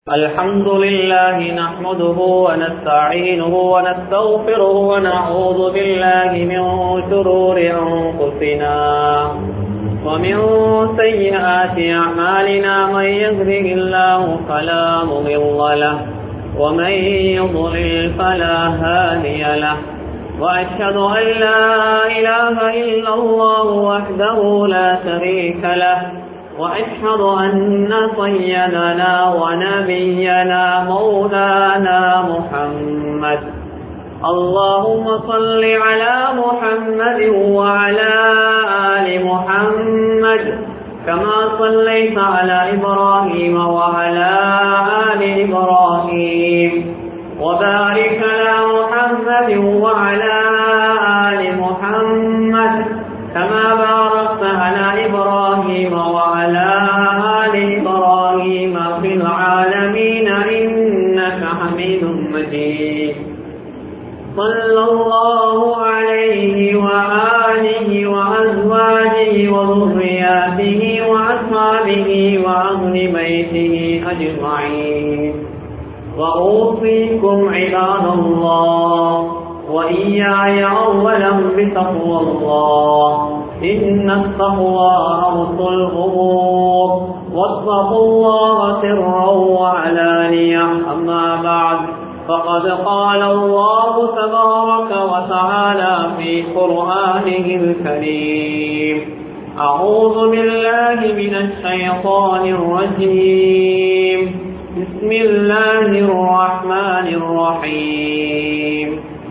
الحمد لله نحمده ونستعينه ونستغفره ونعوذ بالله من شرور أنفسنا ومن سيئات أعمالنا من يهده الله فلا مضل له ومن يضلل فلا هادي له وأشهد أن لا إله إلا الله وحده لا شريك له وأشهد أن سيدنا ونبينا مولانا محمد اللهم صل على محمد وعلى آل محمد كما صليت على إبراهيم وعلى آل إبراهيم وبارك على محمد وعلى آل محمد كما باركت على إبراهيم وعلى آل إبراهيم في العالمين إنك حميد مجيد صلى الله عليه وآله وأزواجه وذرياته وأصحابه وأهل بيته أجمعين وأوصيكم عباد الله وإياي أولا بتقوى الله إن التقوى أرض الأمور واتقوا الله سرا وعلانية أما بعد فقد قال الله تبارك وتعالى في قرآنه الكريم أعوذ بالله من الشيطان الرجيم بسم الله الرحمن الرحيم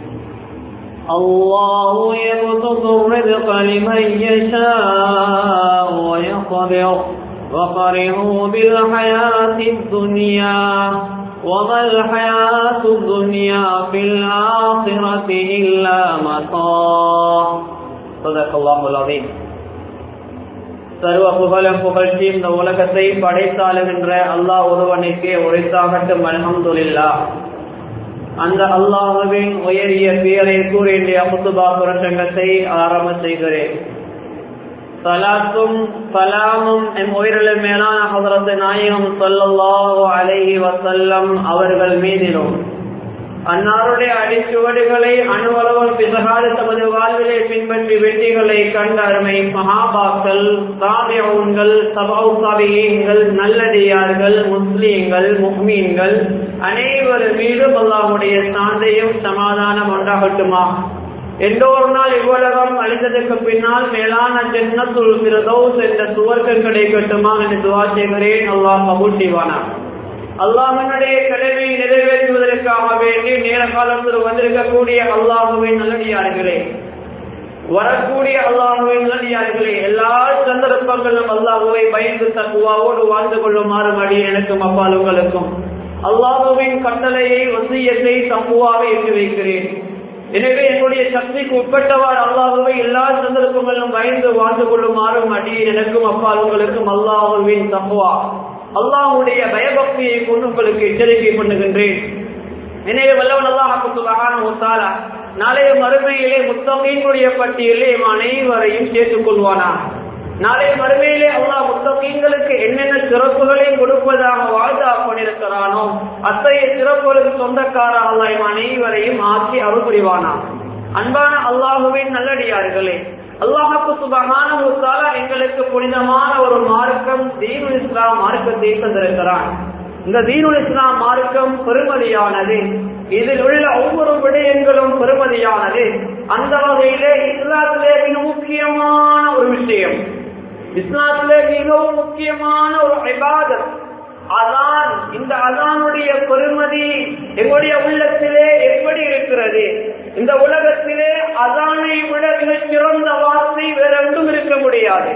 الله يبسط الرزق لمن يشاء ويقدر وفرحوا بالحياة الدنيا وما الحياة الدنيا في الآخرة إلا مطاع صدق الله العظيم சர்வ புகழும் புகழ்ச்சி இந்த உலகத்தை படைத்தாளுகின்ற அல்லாஹ் ஒருவனுக்கே உரைத்தாகட்டும் அலமதுல்லா அந்த அல்லாஹுவின் உயரிய பெயரை கூறிய அமுத்துபா புரட்டங்கத்தை ஆரம்ப செய்கிறேன் சலாத்தும் சலாமும் எம் உயிரிலும் மேலான ஹசரத்து நாயகம் சொல்லல்லாஹோ அலைஹி வசல்லம் அவர்கள் மீதிலும் அன்னாருடைய அடிச்சுவடுகளை அணுவளவும் பிசகாது தமது வாழ்விலே பின்பற்றி வெற்றிகளை கண்ட அருமை மகாபாக்கள் சாமியவுன்கள் சபாவுசாவியங்கள் நல்லடியார்கள் முஸ்லீம்கள் முஹ்மீன்கள் அனைவர் மீதும் அல்லாஹுடைய சாந்தையும் சமாதானம் உண்டாகட்டுமா எந்த ஒரு நாள் இவ்வுலகம் அழிந்ததற்கு பின்னால் மேலான ஜென்னத்துள் பிரதோஸ் என்ற சுவர்கள் கிடைக்கட்டுமா என்று துவா செய்கிறேன் அல்லாஹ் கபூல் செய்வானா அல்லாஹனுடைய கடமையை நிறைவேற்றுவதற்காக வேண்டி நேர காலத்தில் வந்திருக்கக்கூடிய அல்லாஹுவின் நல்லடியார்களே வரக்கூடிய அல்லாஹுவின் நல்லடியார்களே எல்லா சந்தர்ப்பங்களும் அல்லாஹுவை பயந்து தக்குவாவோடு வாழ்ந்து கொள்ளுமாறு மடி எனக்கும் அப்பால் உங்களுக்கும் அல்லாஹுவின் கட்டளையை வசியத்தை தப்புவாக எட்டு வைக்கிறேன் எனவே என்னுடைய சக்திக்கு உட்பட்டவாறு அல்லாஹுவை எல்லா சந்தர்ப்பங்களிலும் பயந்து வாழ்ந்து கொள்ளுமாறும் அடி எனக்கும் அப்பால் உங்களுக்கும் அல்லாஹுவின் தப்புவா அல்லாஹுடைய பயபக்தியை கொண்டு உங்களுக்கு எச்சரிக்கை பண்ணுகின்றேன் எனவே வல்லவன் அல்லாஹால நாளைய மறுமையிலே முத்தமீன்களுடைய பட்டியலே அனைவரையும் சேர்த்துக் கொள்வானா நாளைய மறுமையிலே அல்லாஹ் முத்தமீன்களுக்கு என்னென்ன சிறப்புகளையும் கொடுப்பதாக வாழ்தா பண்ணிருக்கிறானோ அத்தகைய சிறப்புகளுக்கு சொந்தக்கார அல்லாஹ் அனைவரையும் ஆக்கி அருள் புரிவானா அன்பான அல்லாஹுவின் நல்லடியார்களே அல்லாஹாக்கு சுபகான எங்களுக்கு புனிதமான ஒரு மார்க்கம் தீனுல் இஸ்லாம் மார்க்கத்தை தந்திருக்கிறான் இந்த தீனுல் இஸ்லாம் மார்க்கம் பெருமதியானது இதில் உள்ள ஒவ்வொரு விடயங்களும் பெருமதியானது அந்த வகையிலே இஸ்லாத்திலே மிக முக்கியமான ஒரு விஷயம் இஸ்லாத்திலே மிகவும் முக்கியமான ஒரு ஐபாதத் அதான் இந்த அதானுடைய பெருமதி எங்களுடைய உள்ளத்திலே எப்படி இருக்கிறது இந்த உலகத்திலே அதானை விட மிக சிறந்த வார்த்தை வேற ஒன்றும் இருக்க முடியாது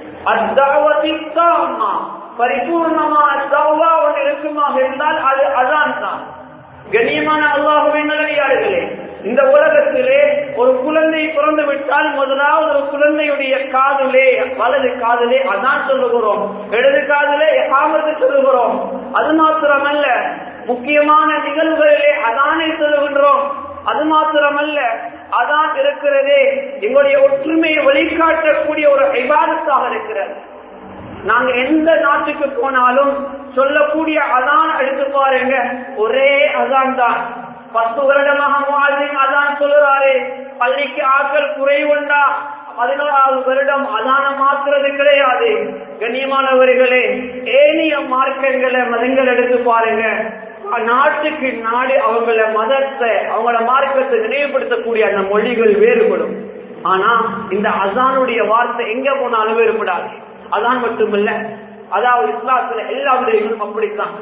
அத்தாவதிக்காமா பரிபூர்ணமா அத்தாவா ஒன்று இருக்குமாக இருந்தால் அது அதான் தான் கண்ணியமான அல்லாஹுவின் நல்லடியார்களே இந்த உலகத்திலே ஒரு குழந்தை பிறந்து விட்டால் முதலாவது ஒரு குழந்தையுடைய காதிலே வலது காதிலே அதான் சொல்லுகிறோம் இடது காதிலே காமத்து சொல்லுகிறோம் அது மாத்திரமல்ல முக்கியமான நிகழ்வுகளிலே அதானை சொல்லுகின்றோம் அது மாத்திரமல்ல அதான் இருக்கிறதே எங்களுடைய ஒற்றுமையை வழிகாட்டக்கூடிய ஒரு ஐபாதத்தாக இருக்கிறது நாங்க எந்த நாட்டுக்கு போனாலும் சொல்லக்கூடிய அதான் எடுத்து பாருங்க ஒரே அதான் தான் பத்து வருடமாக முஆலிம் அதான் சொல்லுறாரு பள்ளிக்கு ஆட்கள் குறைவுண்டா பதினோராவது வருடம் அதான மாத்துறது கிடையாது கண்ணியமானவர்களே ஏனிய மார்க்கங்களை மதங்கள் எடுத்து பாருங்க நாட்டுக்கு நாடு அவங்கள மதத்தை அவங்கள மார்க்கத்தை நினைவுபடுத்தக்கூடிய அந்த மொழிகள் வேறுபடும் ஆனா இந்த அசானுடைய வார்த்தை எங்க போனாலும் வேறுபடாது அதான் மட்டுமல்ல அதாவது இஸ்லாத்துல எல்லா விடயங்களும் அப்படித்தான்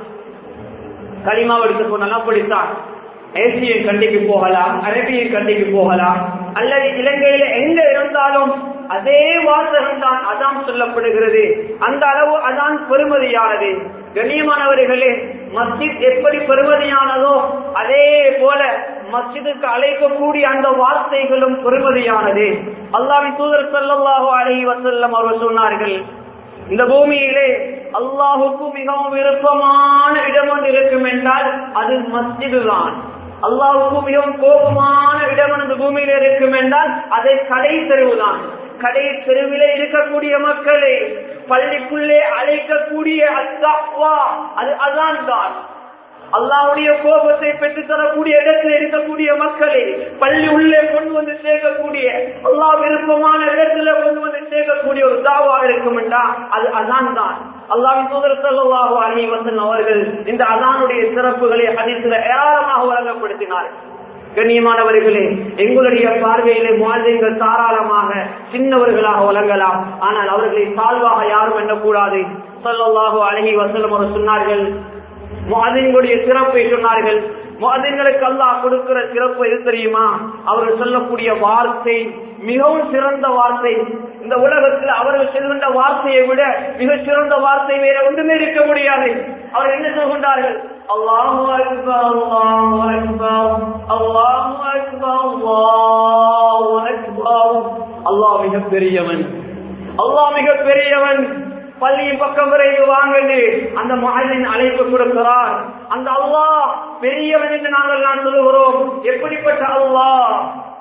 களிமாவை எடுத்து போனாலும் அப்படித்தான் ஏசிய கண்டிக்கு போகலாம் அரபிய கண்டிக்கு போகலாம் அல்லது இலங்கையில எங்க இருந்தாலும் அதே வாசகம் தான் அதான் சொல்லப்படுகிறது அந்த அளவு அதான் பெருமதியானது கண்ணியமானவர்களே மஸ்ஜித் எப்படி பெருமதியானதோ அதே போல மஸ்ஜிதுக்கு அழைக்கக்கூடிய அந்த வார்த்தைகளும் பெருமதியானது அல்லாவின் தூதர் சல்லாஹூ அலஹி வசல்லம் அவர் சொன்னார்கள் இந்த பூமியிலே அல்லாஹுக்கு மிகவும் விருப்பமான இடம் ஒன்று இருக்கும் என்றால் அது மஸ்ஜிது தான் அல்லாவுக்கு மிகவும் கோபமான இடம் இந்த பூமியில இருக்கும் என்றால் அதை கடை தெருவுதான் கடை தெருவிலே இருக்கக்கூடிய மக்களே பள்ளிக்குள்ளே அழைக்கக்கூடிய அத்தாவா அது அதான் தான் அல்லாவுடைய கோபத்தை பெற்று தரக்கூடிய இடத்தில் இருக்கக்கூடிய மக்களை பள்ளி உள்ளே கொண்டு வந்து சேர்க்கக்கூடிய அல்லா விருப்பமான இடத்துல கொண்டு வந்து சேர்க்கக்கூடிய ஒரு தாவா இருக்கும் என்றா அது அதான் தான் அல்லாவின் தூதர் செல்லவாக அணி வந்தன் அவர்கள் இந்த அதானுடைய சிறப்புகளை அதில் ஏராளமாக வழங்கப்படுத்தினார் கண்ணியமானவர்களே எங்களுடைய பார்வையிலே வாழ்ந்தீங்கள் தாராளமாக சின்னவர்களாக வழங்கலாம் ஆனால் அவர்களை தாழ்வாக யாரும் எண்ணக்கூடாது சொல்லல்லாஹோ அழகி வசலம் அவர் சொன்னார்கள் மாதின்களுடைய சிறப்பை சொன்னார்கள் மாதின்களுக்கு அல்லாஹ் கொடுக்கிற சிறப்பு எது தெரியுமா அவர்கள் சொல்லக்கூடிய வார்த்தை மிகவும் சிறந்த வார்த்தை இந்த உலகத்தில் அவர்கள் செல்கின்ற வார்த்தையை விட மிக சிறந்த வார்த்தை வேற ஒன்றுமே இருக்க முடியாது அவர் என்ன சொல்கின்றார்கள் அல்லாஹு அக்பர் அல்லாஹு அக்பர் அல்லாஹு அக்பர் அல்லாஹு அக்பர் அல்லாஹ் மிக பெரியவன் அல்லாஹ் மிக பெரியவன் பள்ளியின் பக்கம் விரைந்து வாங்கன்னு அந்த மகளின் அழைப்பு கொடுக்கிறார் அந்த அல்லாஹ் பெரியவன் என்று நாங்கள் நான் சொல்லுகிறோம் எப்படிப்பட்ட அல்லாஹ்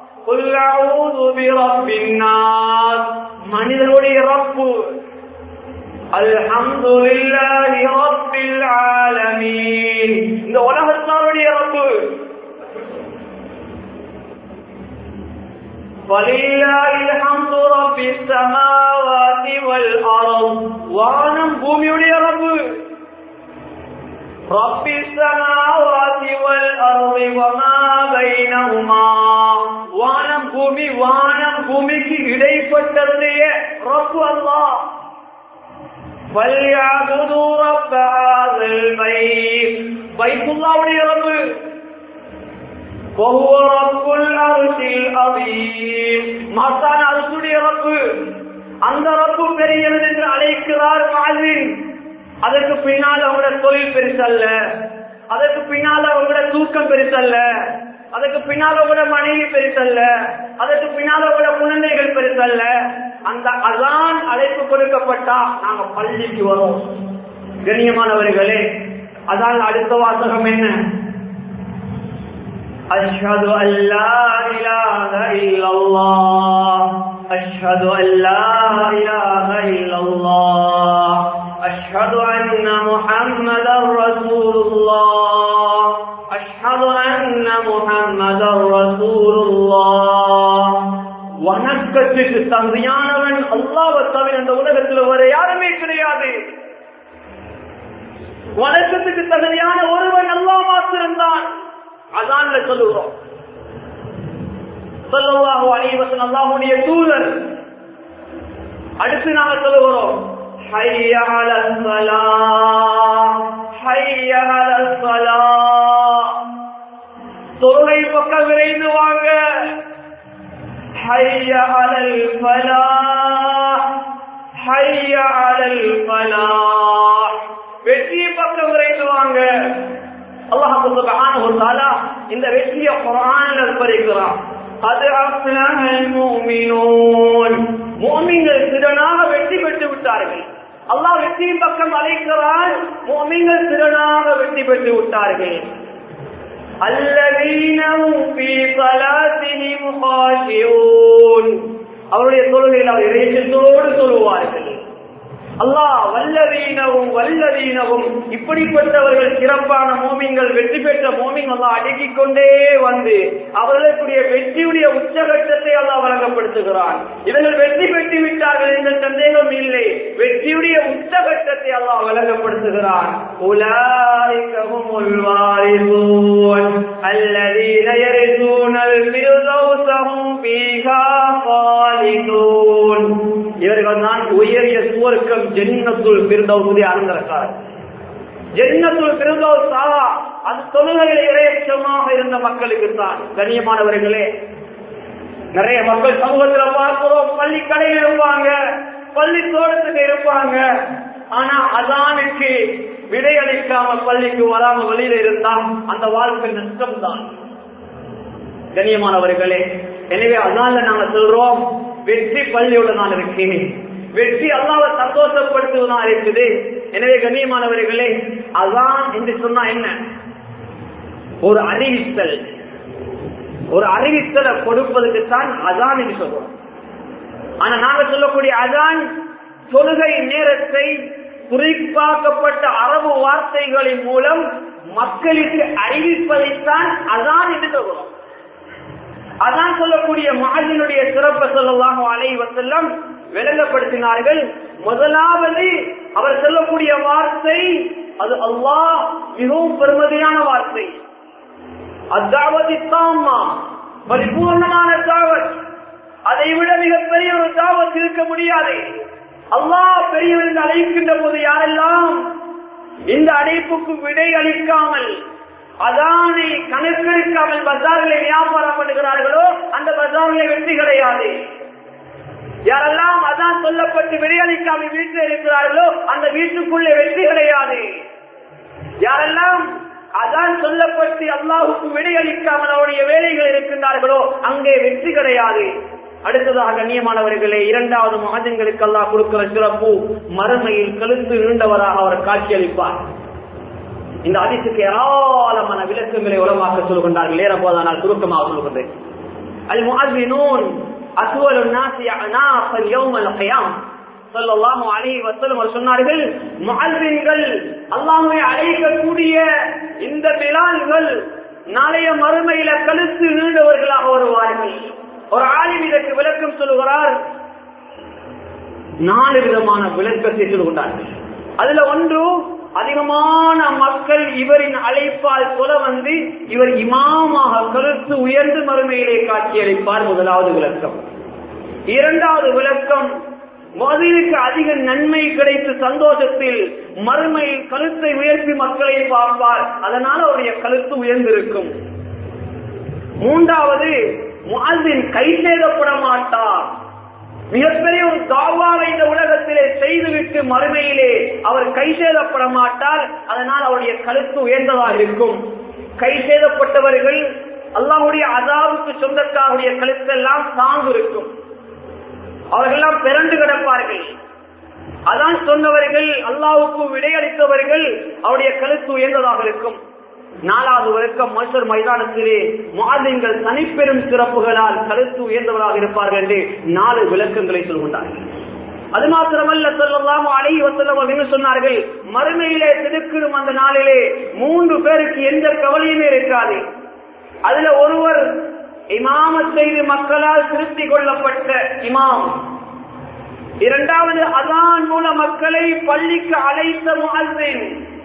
மனிதனுடைய ரப்பு அல்ஹம்துலில்லாஹி ரப்பில் ஆலமீன் இந்த உலகத்தாருடைய ரப்பு ولله الحمد رب السماوات والارض வானம் பூமியுடைய ரப்பு رب السماوات والارض وما بينهما வானம் பூமி வானம் பூமிக்கு இடைப்பட்டதுடைய ரப்பு அல்லாஹ் فليعبدوا رب هذا البيت بيت الله உடைய ரப்பு وهو رب العرش العظيم மாசான அரசுடைய ரப்பு அந்த ரப்பு பெரியவன் என்று அழைக்கிறார் வாழ்வின் அதற்கு பின்னால் அவங்களோட தொழில் பெருசல்ல அதற்கு பின்னால் அவங்களோட தூக்கம் பெருசல்ல அதுக்கு பின்னால் அவங்களோட மனைவி பெருசல்ல அதற்கு பின்னால் அவங்களோட குழந்தைகள் பெருசல்ல அந்த அதான் அழைப்பு கொடுக்கப்பட்டா நாங்க பள்ளிக்கு வரோம் கண்ணியமானவர்களே அதான் அடுத்த வாசகம் என்ன أشهد أن لا إله إلا الله أشهد أن لا إله إلا الله أشهد أن محمدا رسول الله أشهد أن محمدا رسول الله வணக்கத்துக்கு தகுதியானவன் அல்லாவை தவிர இந்த உலகத்தில் வேற யாருமே கிடையாது வணக்கத்துக்கு தகுதியான ஒருவன் அல்லா மாத்திரம்தான் அதான் சொல்லுகிறோம் சொல்லவாக அனைவசன் அல்லாஹுடைய தூதர் அடுத்து நாங்க சொல்லுகிறோம் தொழுகை பக்கம் விரைந்து வாங்க حي على الفلاح حي على الفلاح வெற்றி பக்கம் விரைந்து வாங்க அல்லாஹு சுப்ஹானஹு வ தஆலா இந்த வெற்றியை குர்ஆன்ல விவரிக்கிறான் قد أفلح المؤمنون முஃமின்கள் திறனாக வெற்றி பெற்று விட்டார்கள் அல்லாஹ் வெற்றியின் பக்கம் அழைக்கிறான் முஃமின்கள் திறனாக வெற்றி பெற்று விட்டார்கள் الذين هم في صلاتهم خاشعون அவருடைய தொழுகையில் அவர் இறைச்சத்தோடு சொல்லுவார்கள் அல்லாஹ் வல்லதீனவும் வல்லதீனவும் இப்படிப்பட்டவர்கள் சிறப்பான மோமிங்கள் வெற்றி பெற்ற மோமிங் அல்லாஹ் அடுக்கிக் கொண்டே வந்து அவர்களுக்குரிய வெற்றியுடைய உச்சகட்டத்தை அல்லாஹ் வழங்கப்படுத்துகிறான் இவர்கள் வெற்றி பெற்று விட்டார்கள் என்ற சந்தேகம் இல்லை வெற்றியுடைய உச்சகட்டத்தை அல்லாஹ் வழங்கப்படுத்துகிறான் உலாரிகஹுமுல் வாரிசூன் அல்லதீன யரிசூனல் ஃபிர்தௌஸ ஹும் ஃபீஹா காலிதூன் இவர்கள் தான் உயரிய சுவர்க்கம் ஜென்னத்துல் ஃபிர்தௌஸுடைய அனந்தரக்காரர் ஜென்னத்துல் ஃபிர்தௌஸா அது தொழுகையில் இறையச்சமாக இருந்த மக்களுக்கு தான் கண்ணியமானவர்களே நிறைய மக்கள் சமூகத்துல பார்க்கிறோம் பள்ளி கடையில் இருப்பாங்க பள்ளி தோட்டத்துக்கு இருப்பாங்க ஆனா அதானுக்கு விடையளிக்காம பள்ளிக்கு வராம வெளியில இருந்தா அந்த வாழ்க்கை நஷ்டம் தான் கண்ணியமானவர்களே எனவே அதனால நாங்க சொல்றோம் வெற்றி பள்ளியோட நான் இருக்கேன் வெற்றி அல்லாவை சந்தோஷப்படுத்துவதா இருக்குது எனவே கண்ணியமானவர்களே அதான் என்று சொன்னா என்ன ஒரு அறிவித்தல் ஒரு அறிவித்தலை கொடுப்பதற்கு தான் அதான் என்று சொல்றோம் ஆனா நாங்க சொல்லக்கூடிய அதான் தொழுகை நேரத்தை குறிப்பாக்கப்பட்ட அரபு வார்த்தைகளின் மூலம் மக்களுக்கு அறிவிப்பதைத்தான் அதான் என்று சொல்றோம் அதான் சொல்லக்கூடிய மாதினுடைய சிறப்பை சொல்லலாம் அலை வசல்லம் விளங்கப்படுத்தினார்கள் முதலாவது அவர் சொல்லக்கூடிய வார்த்தை அது அல்லாஹ் மிகவும் பெருமதியான வார்த்தை அதாவது தாமா பரிபூர்ணமான தாவத் அதை விட மிகப்பெரிய ஒரு தாவத் இருக்க முடியாது அல்லாஹ் பெரியவர்கள் அழைக்கின்ற போது யாரெல்லாம் இந்த அழைப்புக்கு விடை அளிக்காமல் அதானை கணக்கெடுக்காமல் பஜார்களை வியாபாரம் பண்ணுகிறார்களோ அந்த பஜார்களை வெற்றி கிடையாது யாரெல்லாம் அதான் சொல்லப்பட்டு விடையளிக்காமல் வீட்டில் இருக்கிறார்களோ அந்த வீட்டுக்குள்ளே வெற்றி கிடையாது யாரெல்லாம் அதான் சொல்லப்பட்டு அல்லாஹுக்கு விடையளிக்காமல் அவருடைய வேலைகள் இருக்கின்றார்களோ அங்கே வெற்றி கிடையாது அடுத்ததாக கண்ணியமானவர்களே இரண்டாவது மகஜன்களுக்கு அல்லாஹ் கொடுக்கிற சிறப்பு மறுமையில் கழுத்து நீண்டவராக அவர் காட்சியளிப்பார் இந்த அதிசுக்கு ஏராளமான விளக்கங்களை உலமாக்க சொல்கின்றார்கள் ஏற போதானால் சுருக்கமாக சொல்கின்றேன் அல் முஅஸ்ஸினூன் அஸ்வலு நாசி அனாஃபல் யௌமல் கியாம் ஸல்லல்லாஹு அலைஹி வஸல்லம் அவர் சொன்னார்கள் முஅஸ்ஸின்கள் அல்லாஹ்வை அழைக்கக்கூடிய இந்த பிலால்கள் நாளைய மறுமையில கழுத்து நீண்டவர்களாக வருவார்கள் ஒரு ஆலிம் இதற்கு விளக்கம் சொல்லுகிறார் நாலு விதமான விளக்கத்தை சொல்கின்றார்கள் அதுல ஒன்று அதிகமான மக்கள் இவரின் அழைப்பால் சொல்ல வந்து இவர் இமாமாக கருத்து உயர்ந்து மறுமையிலே காட்சியளிப்பார் முதலாவது விளக்கம் இரண்டாவது விளக்கம் மதுருக்கு அதிக நன்மை கிடைத்து சந்தோஷத்தில் மறுமையில் கழுத்தை உயர்த்தி மக்களை பார்ப்பார் அதனால் அவருடைய கழுத்து உயர்ந்திருக்கும் மூன்றாவது முஅஸ்ஸின் கை சேதப்பட மாட்டார் மிகப்பெரிய ஒரு தாவாவை இந்த உலகத்திலே செய்துவிட்டு மறுமையிலே அவர் கை சேதப்பட மாட்டார் அதனால் அவருடைய கழுத்து உயர்ந்ததாக இருக்கும் கை சேதப்பட்டவர்கள் அல்லாஹுடைய அதாவுக்கு சொந்தக்காருடைய கழுத்தெல்லாம் சார்ந்து இருக்கும் அவர்களெல்லாம் பிறண்டு கிடப்பார்கள் அதான் சொன்னவர்கள் அல்லாவுக்கு விடையளித்தவர்கள் அவருடைய கழுத்து உயர்ந்ததாக இருக்கும் நாலாவது வரைக்கும் மசர் மைதானத்திலே மாதிங்கள் தனிப்பெரும் சிறப்புகளால் கருத்து உயர்ந்தவராக இருப்பார்கள் என்று நாலு விளக்கங்களை சொல்கின்றார்கள் அது மாத்திரமல்ல சொல்லலாம் அலை வசல்லம் என்று சொன்னார்கள் மறுமையிலே திருக்கிடும் அந்த நாளிலே மூன்று பேருக்கு எந்த கவலையுமே இருக்காது அதுல ஒருவர் இமாமத் செய்து மக்களால் திருப்தி கொள்ளப்பட்ட இமாம் இரண்டாவது அதான் மூல மக்களை பள்ளிக்கு அழைத்த முஅஸ்ஸின்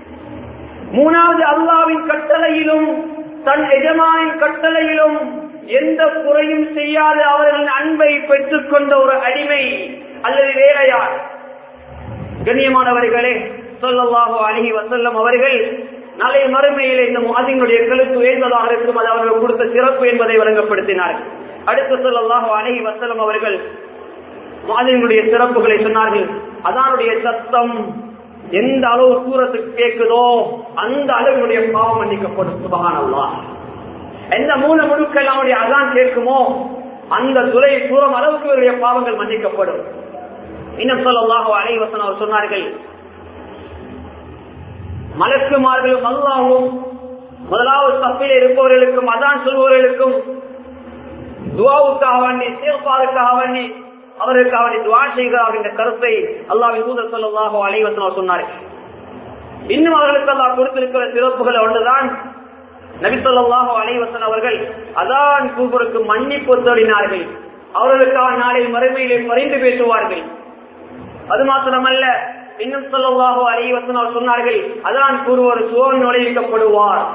மூணாவது அல்லாவின் கட்டளையிலும் தன் எஜமானின் கட்டளையிலும் எந்த குறையும் செய்யாத அவர்களின் அன்பை பெற்றுக் கொண்ட ஒரு அடிமை அல்லது வேலையார் கண்ணியமானவர்களே சொல்லவாக அழகி வசல்லம் அவர்கள் நாளை மறுமையில் இந்த மாதினுடைய கழுத்து உயர்ந்ததாக இருக்கும் அது அவர்கள் கொடுத்த சிறப்பு என்பதை வழங்கப்படுத்தினார்கள் அடுத்து சொல்லலாக அழகி வசல்லம் அவர்கள் மாதினுடைய சிறப்புகளை சொன்னார்கள் அதனுடைய சத்தம் எந்த அளவு தூரத்துக்கு கேட்குதோ அந்த அளவினுடைய பாவம் மன்னிக்கப்படும் சுபகானல்லா எந்த மூல முழுக்கள் அவனுடைய அதான் கேட்குமோ அந்த துறை தூரம் அளவுக்கு இவருடைய பாவங்கள் மன்னிக்கப்படும் இன்னும் சொல்லலாக அலைவசன் அவர் சொன்னார்கள் மலக்குமார்களும் அல்லாவும் முதலாவது தப்பில் இருப்பவர்களுக்கும் அதான் சொல்பவர்களுக்கும் துவாவுக்காக வேண்டி சேப்பாருக்காக வேண்டி அவருக்கு அவரை துவா செய்கிறார் என்ற கருத்தை அல்லாவின் தூதர் சொல்லலாக அலைவசனம் சொன்னார் இன்னும் அவர்களுக்கு அல்லாஹ் கொடுத்திருக்கிற சிறப்புகள் ஒன்றுதான் நபித்தல்லாஹோ அலைவசன் அவர்கள் அதான் கூபருக்கு மன்னிப்பு தேடினார்கள் அவர்களுக்காக நாளை மறுமையிலே மறைந்து பேசுவார்கள் அது மாத்திரமல்ல இன்னும் சொல்லவாகோ அலைவசன் அவர் சொன்னார்கள் அதான் கூறுவர் சுவன் நுழைவிக்கப்படுவார்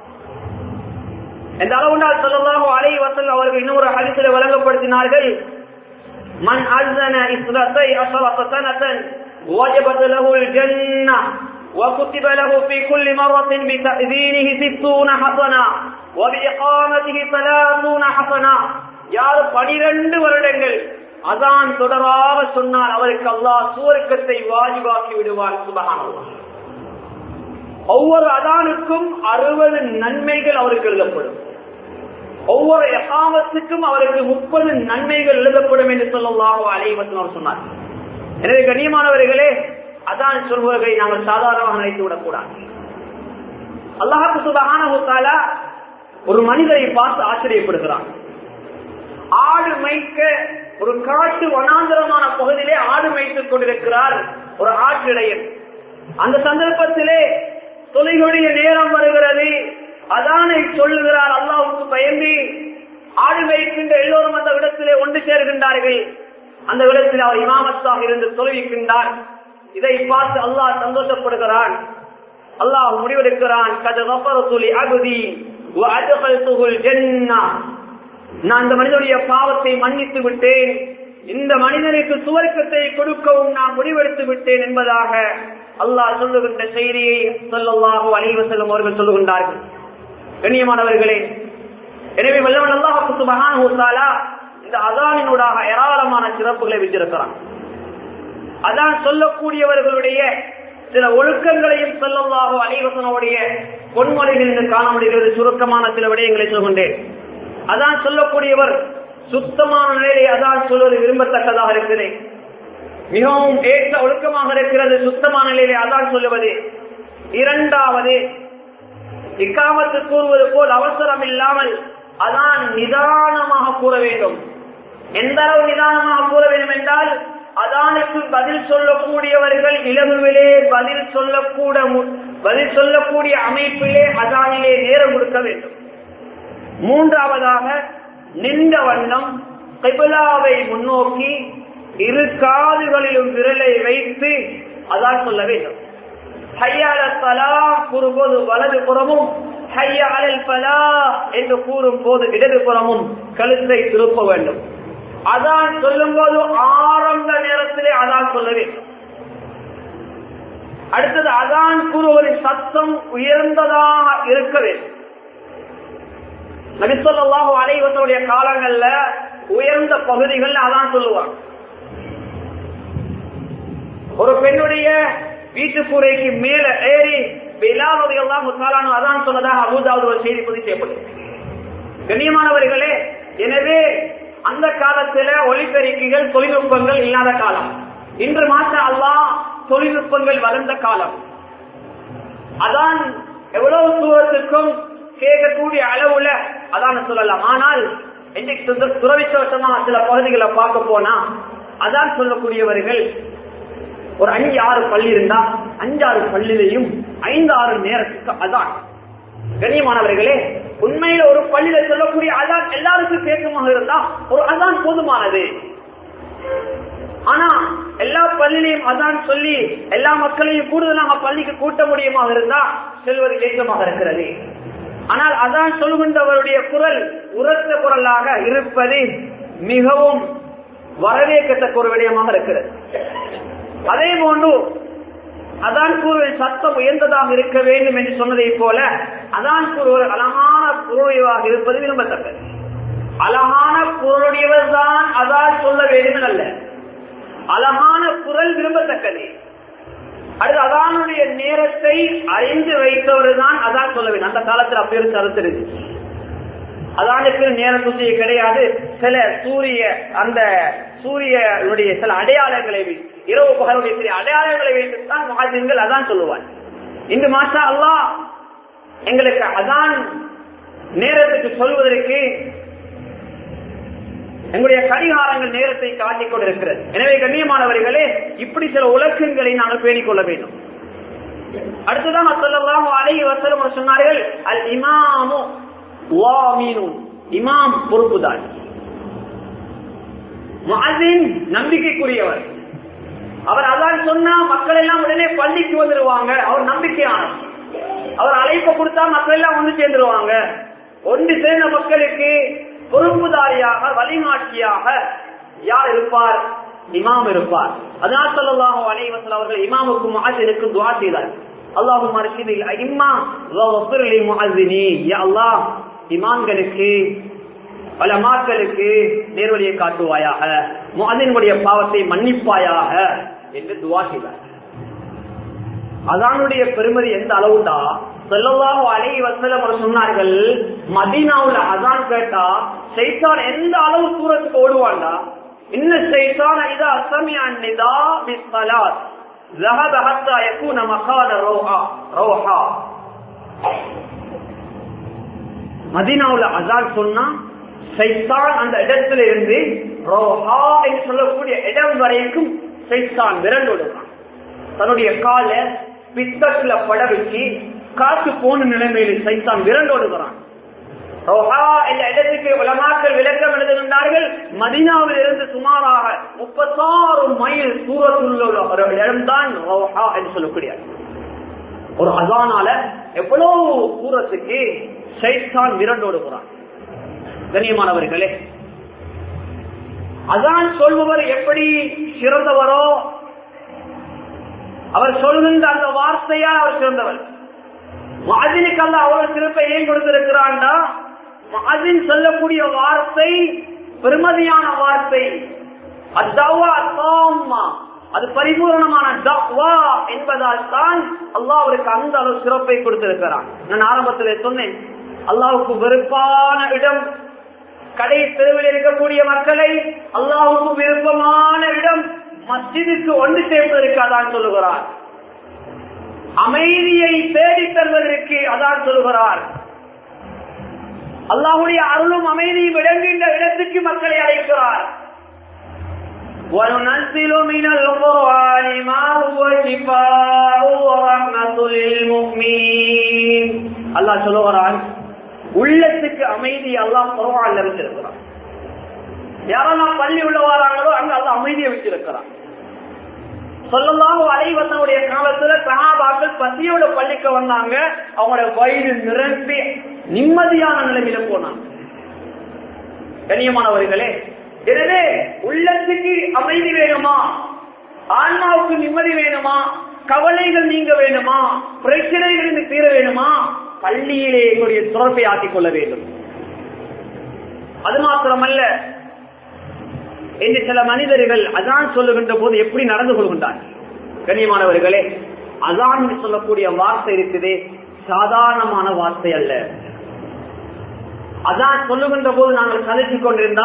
எந்த அளவுனால் சொல்லலாகோ அலைவசன் அவர்கள் இன்னொரு ஹரிசில வழங்கப்படுத்தினார்கள் மண் அல்சன இஸ்ரத்தை அசரத்த சனத்தன் وجبت له الجنة وكتب له في كل مرة بتأذينه ستون حسنا وبإقامته ثلاثون حسنا யார் பனிரெண்டு வருடங்கள் அதான் தொடராக சொன்னால் அவருக்கு அல்லாஹ் சுவர்க்கத்தை வாஜிபாக்கி விடுவார் சுபகான் ஒவ்வொரு அதானுக்கும் அறுபது நன்மைகள் அவருக்கு எழுதப்படும் ஒவ்வொரு எகாமத்துக்கும் அவருக்கு முப்பது நன்மைகள் எழுதப்படும் என்று சொல்லலாக அலைவசம் அவர் சொன்னார் எனவே கண்ணியமானவர்களே அதான் சொல்வதை நாங்கள் சாதாரணமாக நினைத்து விடக்கூடாது அல்லாஹு சுபகான ஒரு மனிதரை பார்த்து ஆச்சரியப்படுகிறான் ஆடு மேய்க்க ஒரு காட்டு வனாந்தரமான பகுதியிலே ஆடு மேய்த்துக் கொண்டிருக்கிறார் ஒரு ஆட்டிடையன் அந்த சந்தர்ப்பத்திலே தொலைகளுடைய நேரம் வருகிறது அதானை சொல்லுகிறார் அல்லாவுக்கு பயந்து ஆடு மேய்க்கின்ற எல்லோரும் அந்த இடத்திலே ஒன்று சேர்கின்றார்கள் அந்த இடத்தில் அவர் இமாமத்தாக இருந்து தொழுவிக்கின்றார் இதை பார்த்து அல்லாஹ் சந்தோஷப்படுகிறான் அல்லாஹ் முடிவெடுக்கிறான் கது வப்பரத்துலி அகுதி நான் இந்த மனிதனுடைய பாவத்தை மன்னித்து விட்டேன் இந்த மனிதனுக்கு சுவர்க்கத்தை கொடுக்கவும் நான் முடிவெடுத்து விட்டேன் என்பதாக அல்லாஹ் சொல்லுகின்ற செய்தியை சொல்லல்லாஹோ அணிவு செல்லும் அவர்கள் சொல்லுகின்றார்கள் கண்ணியமானவர்களே எனவே வல்லவன் அல்லாஹுக்கு சுபகான இந்த அதானினூடாக ஏராளமான சிறப்புகளை வச்சிருக்கிறான் அதான் சொல்லக்கூடியவர்களுடைய சில ஒழுக்கங்களையும் சொல்லல்லாஹோ அனைவசனுடைய பொன்மொழிகளில் காண முடிகிறது சுருக்கமான சில விடயங்களை சொல்கின்றேன் அதான் சொல்லக்கூடியவர் சுத்தமான நிலையிலே அதான் சொல்வது விரும்பத்தக்கதாக இருக்கிறது மிகவும் ஏற்ற ஒழுக்கமாக இருக்கிறது சுத்தமான நிலையிலே அதான் சொல்லுவது இரண்டாவது இக்காமத்து கூறுவது போல் அவசரம் இல்லாமல் அதான் நிதானமாக கூற வேண்டும் எந்த அளவு நிதானமாக கூற வேண்டும் என்றால் அதானுக்கு பதில் சொல்லக்கூடியவர்கள் இலகுவிலே பதில் சொல்லக்கூட பதில் சொல்லக்கூடிய அமைப்பிலே அதானிலே நேரம் கொடுக்க வேண்டும் மூன்றாவதாக நின்ற வண்ணம் கைபலாவை முன்னோக்கி இரு காதுகளிலும் விரலை வைத்து அதான் சொல்ல வேண்டும் ஹையால தலா கூறும்போது வலது புறமும் ஹையாளல் பலா என்று கூறும் போது இடது புறமும் கழுத்தை திருப்ப வேண்டும் அதான் சொல்லும் போது ஆரம்ப நேரத்திலே அதான் சொல்ல வேண்டும் அடுத்தது அதான் கூறுவதின் சத்தம் உயர்ந்ததாக இருக்க வேண்டும் நபிசல்லாஹு அலைவசனுடைய காலங்கள்ல உயர்ந்த பகுதிகள் அதான் சொல்லுவாங்க ஒரு பெண்ணுடைய வீட்டு கூரைக்கு மேல ஏறி விழாவதையெல்லாம் முத்தாலானு அதான் சொன்னதாக அபுதாவது ஒரு செய்தி பதிவு செய்யப்பட்டது கண்ணியமானவர்களே எனவே அந்த காலத்துல ஒளிபெருக்கிகள் தொழில்நுட்பங்கள் இல்லாத காலம் இன்று மாற்ற அல்லா தொழில்நுட்பங்கள் வளர்ந்த காலம் அதான் எவ்வளவு தூரத்துக்கும் கேட்கக்கூடிய அளவுல அதான் சொல்லலாம் ஆனால் இன்றைக்கு துறவிச்சோட்டமா சில பகுதிகளை பார்க்க போனா அதான் சொல்லக்கூடியவர்கள் ஒரு அஞ்சு ஆறு பள்ளி இருந்தா அஞ்சாறு பள்ளிலையும் ஐந்து ஆறு நேரத்துக்கு அதான் கண்ணியமானவர்களே உண்மையில ஒரு பள்ளியில சொல்லக்கூடிய அதான் எல்லாருக்கும் கேட்கமாக இருந்தா ஒரு அதான் போதுமானது ஆனா எல்லா பள்ளியிலையும் அதான் சொல்லி எல்லா மக்களையும் கூடுதலாக பள்ளிக்கு கூட்ட முடியுமாக இருந்தா செல்வது ஏற்றமாக இருக்கிறது ஆனால் அதான் சொல்கின்றவருடைய குரல் உரத்த குரலாக இருப்பது மிகவும் வரவேற்கத்தக்க ஒரு விடயமாக இருக்கிறது அதே போன்று அதான் கூறுவதின் சத்தம் உயர்ந்ததாக இருக்க வேண்டும் என்று சொன்னதை போல அதான் கூறுவர் அழகான குரலுடையவாக இருப்பது விரும்பத்தக்கது அழகான குரலுடையவர் தான் அதான் சொல்ல வேண்டும் அல்ல அழகான குரல் விரும்பத்தக்கது அடுத்து அதானுடைய நேரத்தை அறிந்து வைத்தவர் தான் அதான் சொல்ல வேண்டும் அந்த காலத்தில் அப்படி ஒரு கருத்து இருக்கு அதானுக்கு நேர சூழ்ச்சியை கிடையாது சில சூரிய அந்த சூரியனுடைய சில அடையாளங்களை வைத்து இரவு பகலுடைய சில அடையாளங்களை வைத்துத்தான் மகாஜன்கள் அதான் சொல்லுவார் இன்று மாஷா அல்லா எங்களுக்கு அதான் நேரத்துக்கு சொல்வதற்கு எங்களுடைய கடிகாரங்கள் நேரத்தை காட்டிக் கொண்டிருக்கிறது எனவே கண்ணியமானவர்களே இப்படி சில உலகங்களை நாங்கள் பேணிக் கொள்ள வேண்டும் அடுத்ததான் சொல்லலாம் அலைஹி வஸல்லம் சொன்னார்கள் அல் இமாமு வாமீனுன் இமாம் பொறுப்புதான் முஅஸ்ஸின் நம்பிக்கைக்குரியவர் அவர் அதான் சொன்னா மக்கள் எல்லாம் உடனே பள்ளிக்கு வந்துருவாங்க அவர் நம்பிக்கையானவர் அவர் அழைப்பு கொடுத்தா மக்கள் எல்லாம் ஒன்று சேர்ந்துருவாங்க ஒன்று சேர்ந்த மக்களுக்கு பொறுப்புதாரியாக வழிகாட்டியாக யார் இருப்பார் இமாம் இருப்பார் அதனால் சொல்லலாம் அலைவசல் அவர்கள் இமாமுக்கு முஹாசினுக்கு துவா செய்தார் அல்லாஹும் மர்ஷிதில் இம்மா வஃபிர்லி முஹஸ்ஸினி யா அல்லாஹ் இமாம்களுக்கு பல மாக்களுக்கு நேர்வழியை காட்டுவாயாக முஹஸ்ஸினுடைய பாவத்தை மன்னிப்பாயாக என்று துவா செய்தார் அதானுடைய பெருமதி எந்த அளவுண்டா சொல்லலாம் அலை வசலம் அவர் சொன்னார்கள் மதீனாவுல அதான் கேட்டா சைத்தான் எந்த அளவு தூரத்துக்கு ஓடுவான்டா இன்ன சைத்தான் இதா அசமியான் நிதா பிஸ்ஸலாத் ذهب حتى يكون مكان روحا روحا மதீனாவுல அசான் சொன்னா சைத்தான் அந்த இடத்துல இருந்து ரோஹா என்று சொல்லக்கூடிய இடம் வரைக்கும் சைத்தான் விரண்டோடுவான் தன்னுடைய காலை பித்தத்துல பட வச்சு காத்து போன நிலைமையில சைத்தான் விரண்டோடுகிறான் ரோஹா என்ற இடத்துக்கு உலமாக்கள் விளக்கம் எழுதுகின்றார்கள் மதினாவில் இருந்து சுமாராக முப்பத்தாறு மைல் தூரத்துள்ள ஒரு இடம்தான் ரோஹா என்று சொல்லக்கூடிய ஒரு அதானால எவ்வளவு தூரத்துக்கு சைத்தான் விரண்டோடுகிறான் கண்ணியமானவர்களே அதான் சொல்பவர் எப்படி சிறந்தவரோ அவர் சொல்கின்ற அந்த வார்த்தையால் அவர் சிறந்தவர் மாதினுக்கு அல்ல அவ்வளவு சிறப்பை ஏன் கொடுத்திருக்கிறான்டா மாதின் சொல்லக்கூடிய வார்த்தை பெருமதியான வார்த்தை அத்தவா தாம்மா அது பரிபூர்ணமான தவா என்பதால் தான் அல்லாஹ் அவருக்கு அந்த அளவு சிறப்பை கொடுத்திருக்கிறான் நான் ஆரம்பத்தில் சொன்னேன் அல்லாவுக்கு வெறுப்பான இடம் கடை தெருவில் இருக்கக்கூடிய மக்களை அல்லாவுக்கு விருப்பமான இடம் மஸ்ஜிதுக்கு ஒன்று சேர்ப்பதற்கு அதான் சொல்லுகிறார் அமைதியை தேடி தருவதற்கு அதான் சொல்லுகிறார் அல்லாஹுடைய அருளும் அமைதியும் விளங்குகின்ற இடத்துக்கு மக்களை அழைக்கிறார் وننزل من القرآن ما هو شفاء ورحمة للمؤمنين الله சொல்லுகிறான் உள்ளத்துக்கு அமைதி அல்லாஹ் குர்ஆன்ல வச்சிருக்கிறான் யாரெல்லாம் பள்ளி உள்ள வராங்களோ அங்க அல்லாஹ் அமைதியை வச்சிருக்கிறான் சொல்லலாம் அலைவசனுடைய காலத்துல சகாபாக்கள் பசியோட பள்ளிக்கு வந்தாங்க அவங்களோட வயிறு நிரம்பி நிம்மதியான நிலைமையில போனாங்க கண்ணியமானவர்களே எனவே உள்ளத்துக்கு அமைதி வேணுமா ஆன்மாவுக்கு நிம்மதி வேணுமா கவலைகள் நீங்க வேணுமா பிரச்சனைகள் தீர வேணுமா பள்ளியிலே எங்களுடைய தொடர்பை ஆக்கிக் கொள்ள வேண்டும் அது மாத்திரமல்ல என்று சில மனிதர்கள் அதான் சொல்லுகின்ற போது எப்படி நடந்து கொள்கின்றார் கண்ணியமானவர்களே அதான் சொல்லக்கூடிய வார்த்தை இருக்குதே சாதாரணமான வார்த்தை அல்ல அதான் சொல்லுகின்ற போது நாங்கள் கதைத்துக் கொண்டிருந்தா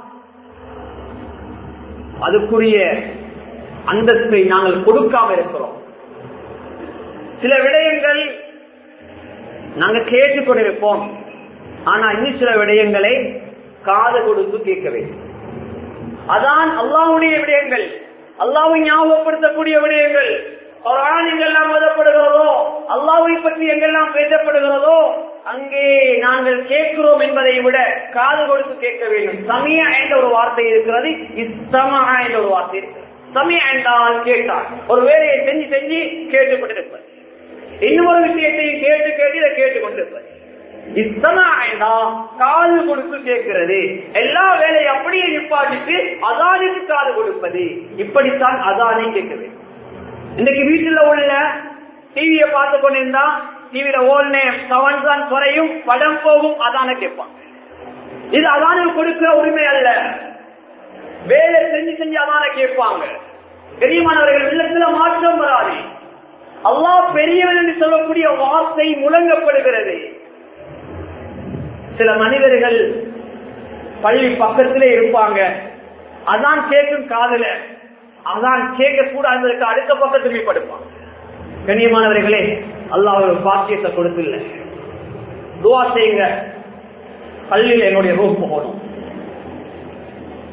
அதுக்குரிய அந்தஸ்தை நாங்கள் கொடுக்காம இருக்கிறோம் சில விடயங்கள் நாங்க கேட்டுக்கொண்டிருப்போம் ஆனா இன்னும் சில விடயங்களை காது கொடுத்து கேட்க வேண்டும் அதான் அல்லாவுடைய விடயங்கள் அல்லாவை ஞாபகப்படுத்தக்கூடிய விடயங்கள் குரான் எங்கெல்லாம் ஓதப்படுகிறதோ அல்லாவை பற்றி எங்கெல்லாம் பேசப்படுகிறதோ அங்கே நாங்கள் கேட்கிறோம் என்பதை விட காது கொடுத்து கேட்க வேண்டும் சமய என்ற ஒரு வார்த்தை இருக்கிறது இஸ்தமா என்ற ஒரு வார்த்தை இருக்கிறது சமய என்றால் கேட்டால் ஒரு வேலையை செஞ்சு செஞ்சு கேட்டுக்கொண்டிருப்பது இன்னொரு விஷயத்தையும் கேட்டு கேட்டு இதை கேட்டுக்கொண்டிருப்பது இத்தனா காது கொடுத்து கேட்கிறது எல்லா வேலையை அப்படியே நிப்பாட்டிட்டு அதானுக்கு காது கொடுப்பது இப்படித்தான் அதானே கேட்குது இன்னைக்கு வீட்டுல உள்ள டிவியை பார்த்து கொண்டிருந்தா டிவியில ஓல் நேம் செவன் தான் குறையும் படம் போகும் அதான கேட்பான் இது அதான கொடுக்கிற உரிமை அல்ல வேலை செஞ்சு செஞ்சு அதான கேட்பாங்க பெரியமானவர்கள் இல்லத்துல மாற்றம் வராது அல்லாஹ் பெரியவன் என்று சொல்லக்கூடிய வார்த்தை முழங்கப்படுகிறது சில மனிதர்கள் பள்ளி பக்கத்திலே இருப்பாங்க அதான் கேட்கும் காதல அதான் கேட்க கூடாது அடுத்த பக்கத்துக்கு படுப்பான் கண்ணியமானவர்களே அல்லாஹ் ஒரு பாக்கியத்தை கொடுத்துல துவா செய்யுங்க பள்ளியில் என்னுடைய ரூம் போகணும்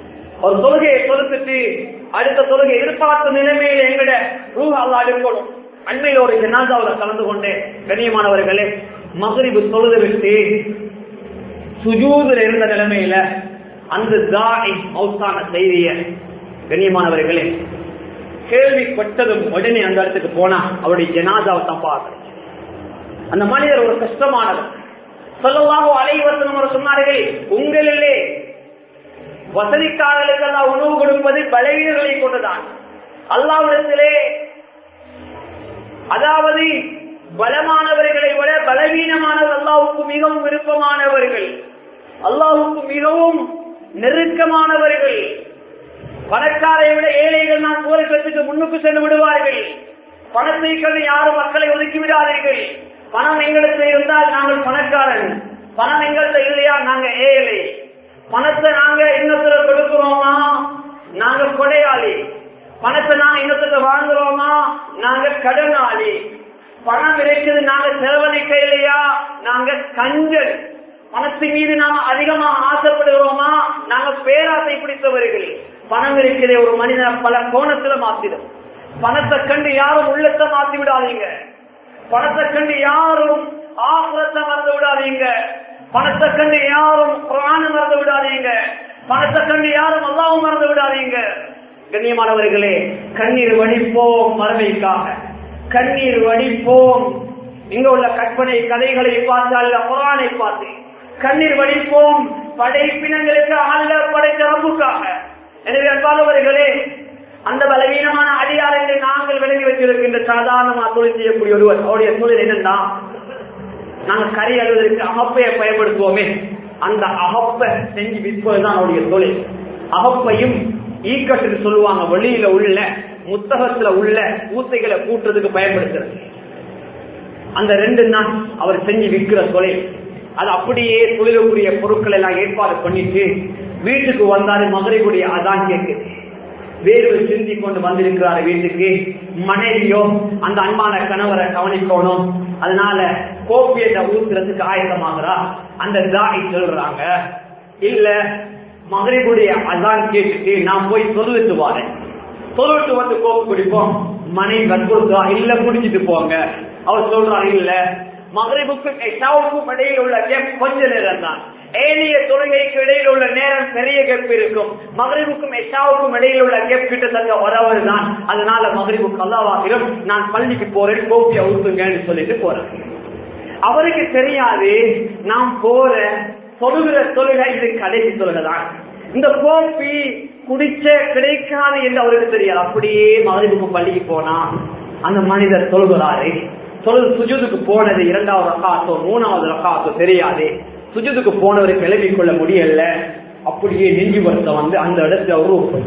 ஒரு தொழுகையை தொழுத்துட்டு அடுத்த தொழுகை எதிர்பார்த்த நிலைமையில எங்கட ரூஹ் அல்லா இருக்கணும் அண்மையில் ஒரு ஜனாதாவில் கலந்து கொண்டேன் கண்ணியமானவர்களே மகரிபு தொழுது விட்டு சுஜூதுல இருந்த நிலைமையில அந்த தாய் மௌத்தான செய்திய கண்ணியமானவர்களே கேள்விப்பட்டதும் உடனே அந்த இடத்துக்கு போனா அவருடைய ஜனாதாவை தான் பார்க்க அந்த மனிதர் ஒரு கஷ்டமானவர் சொல்லலாக அலைவசனம் சொன்னார்கள் உங்களிலே வசதிக்காரர்களுக்கு எல்லாம் உணவு கொடுப்பது பலவீனர்களை கொண்டுதான் அல்லாவிடத்திலே அதாவது பலமானவர்களை விட பலவீனமானவர் அல்லாவுக்கு மிகவும் விருப்பமானவர்கள் அல்லாவுக்கு மிகவும் நெருக்கமானவர்கள் பணக்காரை விட ஏழைகள் நான் போர்க்கத்துக்கு முன்னுக்கு சென்று விடுவார்கள் பணத்தை கண்டு யாரும் மக்களை ஒதுக்கி விடாதீர்கள் பணம் எங்களுக்கு இருந்தால் நாங்கள் பணக்காரன் பணம் எங்கள்கிட்ட இல்லையா நாங்க ஏழை பணத்தை நாங்க இன்னத்துல கொடுக்கிறோமா நாங்க கொடையாளி பணத்தை நாங்க இன்னத்துல வாங்குறோமா நாங்க கடனாளி பணம் இருக்குது நாங்க செலவழிக்க இல்லையா நாங்க கஞ்சல் பணத்தின் மீது நாம அதிகமா ஆசைப்படுகிறோமா நாங்க பேராசை பிடித்தவர்கள் பணம் இருக்கிற ஒரு மனிதனை பல கோணத்துல மாத்திடும் பணத்தை கண்டு யாரும் உள்ளத்தை மாத்தி விடாதீங்க பணத்தை கண்டு யாரும் ஆசிரத்தை மறந்து விடாதீங்க பணத்தை கண்டு யாரும் குரான மறந்து விடாதீங்க பணத்தை கண்டு யாரும் அல்லாவும் மறந்து விடாதீங்க கண்ணியமானவர்களே கண்ணீர் வடிப்போம் மறுமைக்காக கண்ணீர் வடிப்போம் இங்க உள்ள கற்பனை கதைகளை பார்த்தால் குரானை பார்த்து கண்ணீர் வடிப்போம் படைப்பினங்களுக்கு அல்ல படைத்த ரப்புக்காக எனவே அன்பானவர்களே அந்த பலவீனமான அடியாரங்களை நாங்கள் விளங்கி வச்சிருக்கின்ற சாதாரணமா தொழில் செய்யக்கூடிய ஒருவர் அவருடைய தொழில் என்னன்னா நாங்க கறி அழுவதற்கு அகப்பையை பயன்படுத்துவோமே அந்த அகப்பை செஞ்சு விற்பதுதான் அவருடைய தொழில் அகப்பையும் ஈக்கட்டு சொல்லுவாங்க வெளியில உள்ள முத்தகத்துல உள்ள ஊசைகளை கூட்டுறதுக்கு பயன்படுத்துறது அந்த ரெண்டு தான் அவர் செஞ்சு விற்கிற தொழில் அது அப்படியே தொழிலுக்குரிய பொருட்கள் எல்லாம் ஏற்பாடு பண்ணிட்டு வீட்டுக்கு வந்தாரு மதுரைக்குரிய அதான் கேட்குது வேறு சிந்தி கொண்டு வந்திருக்கிறார் வீட்டுக்கு மனைவியோ அந்த அன்பான கணவரை கவனிக்கணும் அதனால கோப்பியத்தை ஊத்துறதுக்கு ஆயத்தமாகிறா அந்த தாய் சொல்றாங்க இல்ல மகரிபுடைய அதான் கேட்டுட்டு நான் போய் சொல்லிட்டு வரேன் சொல்லிட்டு வந்து கோப்பு குடிப்போம் மனைவி வற்புறுத்தா இல்ல குடிச்சிட்டு போங்க அவர் சொல்றாரு இல்ல மகரிபுக்கும் எஷாவுக்கும் இடையில் உள்ள கேப் கொஞ்ச நேரம் தான் ஏனைய தொழுகைக்கு இடையில் உள்ள நேரம் பெரிய கேப் இருக்கும் மகரிபுக்கும் எஷாவுக்கும் இடையில் உள்ள கேப் கிட்டத்தட்ட ஒரவர் தான் அதனால மகரிபுக்கு அல்லாவாகிலும் நான் பள்ளிக்கு போறேன் கோப்பியை ஊத்துங்கன்னு சொல்லிட்டு போறேன் அவருக்கு தெரியாது நாம் போற தொழுகிற தொழுகை இது கடைசி தொழுகை தான் இந்த கோப்பி குடிச்ச கிடைக்காது என்று அவருக்கு தெரியாது அப்படியே மகரிபுக்கு பள்ளிக்கு போனா அந்த மனிதர் தொழுகிறாரு தொழுது சுஜுதுக்கு போனது இரண்டாவது ரகாத்தோ மூணாவது ரகாத்தோ தெரியாது சுஜுதுக்கு போனவரை கிளம்பி கொள்ள முடியல அப்படியே நெஞ்சு வருத்தம் வந்து அந்த இடத்துல அவரு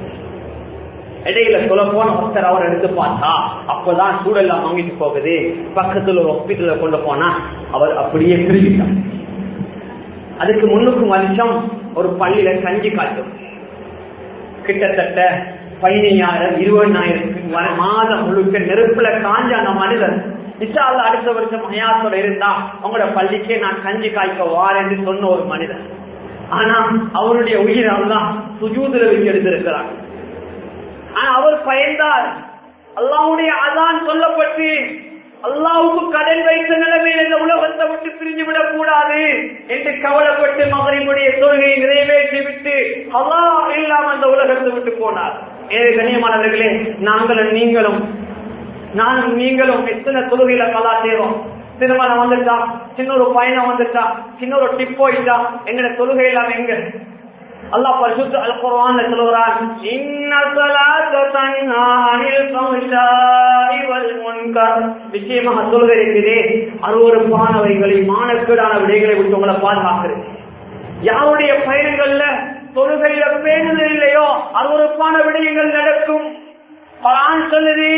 இடையில சொல்ல போன ஒருத்தர் அவர் எடுத்து பார்த்தா அப்பதான் சூழல்லாம் வாங்கிட்டு போகுது பக்கத்துல ஒரு ஹாஸ்பிட்டல கொண்டு போனா அவர் அப்படியே பிரிஞ்சிட்டார் அதுக்கு முன்னுக்கு வருஷம் ஒரு பள்ளியில கஞ்சி காட்டும் கிட்டத்தட்ட பதினையாயிரம் இருபதாயிரம் மாதம் முழுக்க நெருப்புல காஞ்ச அந்த மனிதன் நிச்சால அடுத்த வருஷம் மயாத்தோட இருந்தா அவங்களோட பள்ளிக்கே நான் கஞ்சி காய்க்க வாரேன்னு சொன்ன ஒரு மனிதன் ஆனா அவருடைய உயிர் தான் சுஜூதுல வச்சு எடுத்திருக்கிறார் ஆனா அவர் பயந்தார் அல்லாவுடைய அதான் சொல்லப்பட்டு அல்லாவுக்கு கடன் வைத்த நிலைமையில் இந்த உலகத்தை விட்டு பிரிஞ்சு விடக் கூடாது என்று கவலைப்பட்டு மகரினுடைய தொழுகையை நிறைவேற்றி விட்டு அல்லா இல்லாம அந்த உலகத்தை விட்டு போனார் ஏழு கண்ணியமானவர்களே நாங்களும் நீங்களும் நானும் நீங்களும் எத்தனை தொழுகையில கலா செய்வோம் திருமணம் வந்துட்டா சின்ன ஒரு பயணம் வந்துட்டா சின்ன ஒரு டிப் போயிட்டா எங்கட தொழுகை எல்லாம் எங்க அல்லாஹ் பரிசுத்த அல் குர்ஆன்ல சொல்றான் இன்ன ஸலாத்த தன்ஹா அனில் ஃபஹ்ஷாஇ வல் முன்கர் நிச்சயமாக தொழுகை இருக்கிறே அருவருப்பானவைகளை மானக்கேடான விடைகளை விட்டு உங்களை பாதுகாக்கிறது யாருடைய பயணங்கள்ல தொழுகையில பேணுதல் இல்லையோ அருவருப்பான விடயங்கள் நடக்கும் குர்ஆன் சொல்லுது